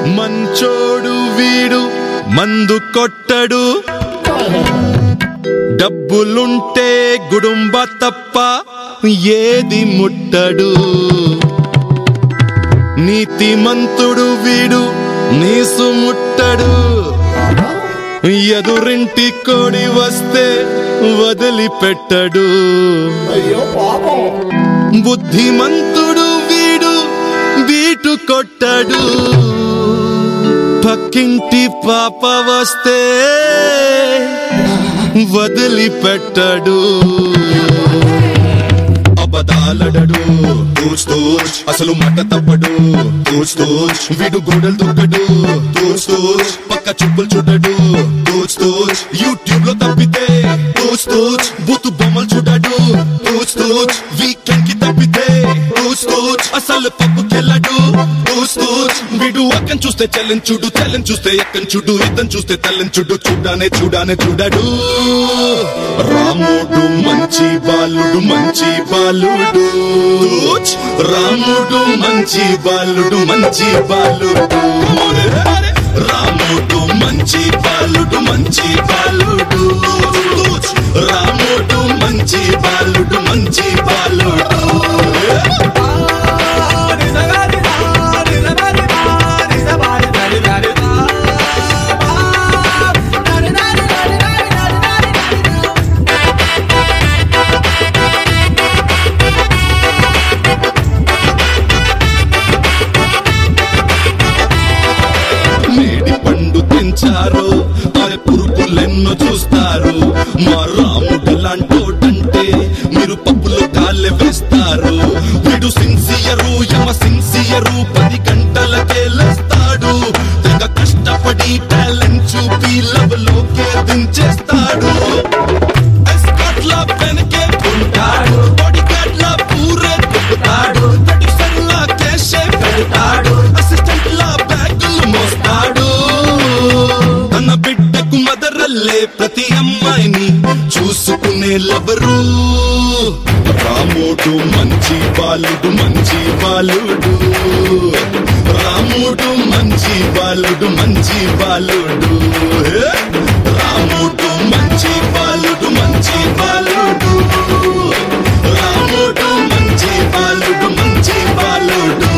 మంచోడు వీడు మందు కొట్టడు డబ్బులుంటే గుడుంబ తప్ప ఏది ముట్టడు నీతిమంతుడు వీడు నీసు ముట్టడు ఎదురింటి కోడి వస్తే వదిలిపెట్టడు అయ్యో పాపం బుద్ధిమంతుడు వీడు బీటు కొట్టడు పక్కింటి పాప వస్తే వదిలిపెట్టడు అబదాలడడు తూచ్ తూచ్ అసలు మాట తప్పడు తూచ్ తూచ్ వీడు గోడలు దుక్కడు తూచ్ తూచ్ పక్క చూపులు చూడడు తూచ్ తూచ్ యూట్యూబ్ లో తప్పితే తూచ్ తూచ్ బూతు బొమ్మలు చూడడు తూచ్ తూచ్ వీకెండ్ కి తప్పితే తూచ్ తూచ్ అసలు పప్పుకెళ్ళడు తూచ్ తూచ్ వీడు అక్కని చూస్తే చెల్లని చూడు చెల్లని చూస్తే ఎక్కని చూడు ఇతను చూస్తే తెల్లని చూడు చూడానే చూడానే చూడడు రాముడు మంచి బాలుడు మంచి బాలుడు తూచ్. రాముడు మంచి బాలుడు మంచి బాలుడు రాముడు మంచి బాలుడు మంచి బాలుడు తూచ్. రాముడు మంచి బాలుడు మంచి బాలుడు మేడి పండు తెంచారు అరే పురుగులెన్నో చూస్తారు మా రాముడు లాంటోడంటే మీరు పప్పులు కాళ్ళే వేస్తారు వీడు సిన్సియరు యమ సిన్సియరు పది గంటలకే లేస్తాడు తెగ కష్టపడి టాలెంట్ చూపి లవ్ లోకే దించేస్తాడు ఎస్కాట్ లా వెనకే ఉంటాడు బాడీ గార్డ్ లా పూరే తిప్పుతాడు ప్రొడ్యూసర్ లా కేషే పెడతాడు అసిస్టెంట్ లా బ్యాగులు మోస్తాడు తన బిడ్డకు మదరల్లే ప్రతి అమ్మాయిని చూసుకునే లవరు రాముడు మంచి బాలుడు మంచి బాలుడు రాముడు మంచి బాలుడు మంచి బాలుడు హే! రాముడు మంచి బాలుడు మంచి బాలుడు రాముడు మంచి బాలుడు మంచి బాలుడు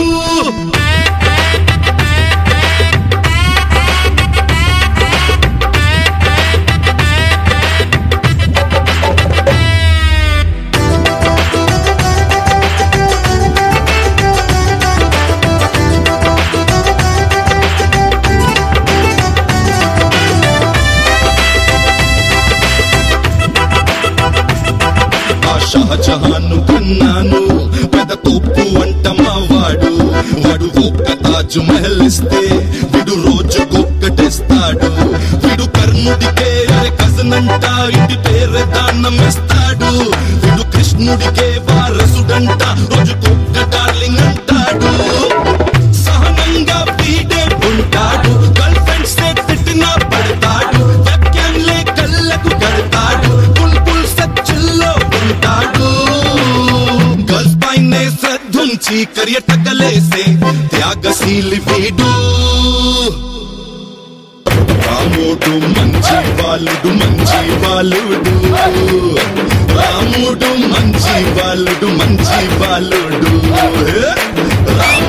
ఆ షహజహాను కన్నాను పెద్ద తోపు అంట మావాడు వాడు ఒక్క తాజు మహల్ ఇస్తే వీడు రోజుకొక్కటేస్తాడు వీడు కర్ణుడికే అరే కజన్ అంట ఇంటి పేరే దానం ఇస్తాడు వీడు కృష్ణుడికే వారసుడంట రోజుకొక్క డార్లింగ్ అంటాడు సహనంగా వీడే ఉంటాడు గర్ల్ ఫ్రెండ్స్ తిట్టినా పడతాడు వెబ్కామ్లే కళ్ళకు కడతాడు బుల్బుల్ సచ్చుల్లో ఉంటాడు గర్ల్స్ పైనే శ్రద్ధుంచి కరియటకలేసే త్యాగశీలి వీడు రాముడు మంచి బాలుడు మంచి బాలుడు రాముడు మంచి బాలుడు మంచి బాలుడు రాముడు